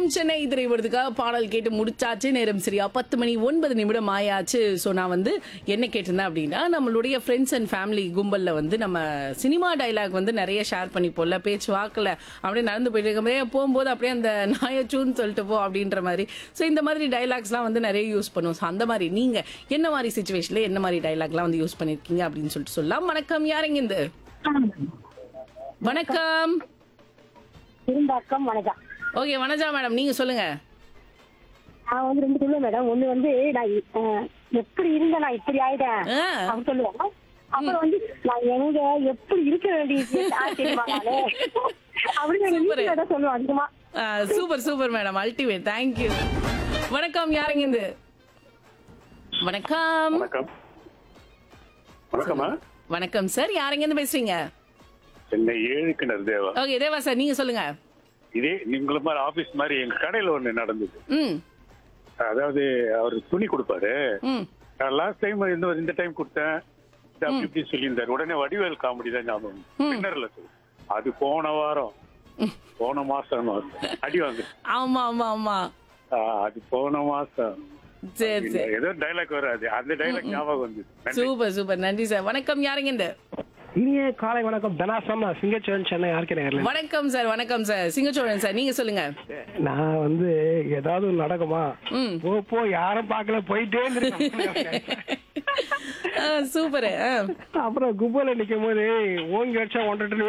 சென்னை திரைப்படத்துக்காக பாடல் கேட்டு முடிச்சாச்சு நேரம் சரியா பத்து மணி ஒன்பது நிமிடம் ஆயாச்சு ஸோ நான் வந்து என்ன கேட்டிருந்தேன் அப்படின்னா நம்மளுடைய ஃப்ரெண்ட்ஸ் அண்ட் ஃபேமிலி கும்பல்ல வந்து நம்ம சினிமா டைலாக் வந்து நிறைய ஷேர் பண்ணிப்போம்ல பேச்சு வாக்கில் அப்படியே நடந்து போயிட்டு இருக்கும்போதே போகும்போது அப்படியே அந்த நாயச்சூன்னு சொல்லிட்டு போ அப்படின்ற மாதிரி ஸோ இந்த மாதிரி டைலாக்ஸ்லாம் வந்து நிறைய யூஸ் பண்ணுவோம் ஸோ அந்த மாதிரி நீங்க என்ன மாதிரி சுச்சுவேஷன்ல என்ன மாதிரி டைலாக்லாம் வந்து யூஸ் பண்ணிருக்கீங்க அப்படின்னு சொல்லிட்டு சொல்லலாம் வணக்கம் யாருங்க இந்த வணக்கம் திரும்பாக்கம் வணக்கம் ஓகே வனஜா மேடம் நீங்க சொல்லுங்க நான் வந்து ரெண்டு சொல்லுவேன் மேடம் ஒண்ணு வந்து நான் அஹ், எப்படி இருந்தேன் நான் இப்படி ஆயிட்டேன் ஆ. அப்படின்னு சொல்லுவேன் அப்புறம் வந்து நான் எங்க எப்படி இருக்க வேண்டியது ஆ, தெரியுமா நானு அப்படின்னு எங்க Super. வீட்டுல தான் சொல்லுவேன் அதிகமா super super madam ultimate thank you வணக்கம் யாருங்க இது வணக்கம் வணக்கம் வணக்கம்மா வணக்கம் சார் யாருங்க இருந்து பேசுறீங்க சென்னை ஏழு கிணறு தேவா ஓகே தேவா சார் நீங்க சொல்லுங்க இதே உங்களை மாதிரி ஆபீஸ் மாதிரி எங்க கடையில ஒண்ணு நடந்தது ம் அதாவது அவர் துணி கொடுப்பாரு ம் லாஸ்ட் டைம் இந்த இந்த டைம் கொடுத்தேன் இது அப்படி இப்படி சொல்லியிருந்தாரு உடனே வடிவேல் காமெடி தான் ஞாபகம் பின்னர்ல சொல்லு அது போன வாரம் போன மாசம் அடி வாங்க ஆமா ஆமா ஆமா அது போன மாசம் சரி சரி ஏதோ டைலாக் வராது அந்த டைலாக் ஞாபகம் வந்து சூப்பர் சூப்பர் நன்றி சார் வணக்கம் யாருங்க இந்த இனிய காலை வணக்கம் தனாசம் நான் சிங்கச்சோழன் சென்னை ஆர்கே நகர்ல வணக்கம் சார் வணக்கம் சார் சிங்கச்சோழன் சார் நீங்க சொல்லுங்க நான் வந்து ஏதாவது ஒண்ணு நடக்குமா ம். போ போ யாரும் பார்க்கல போயிட்டே இருந்திருக்கேன். சூப்பர் அப்புறம் கும்பல நிக்கும் போது ஓங்கி வச்சா ஒன்றரை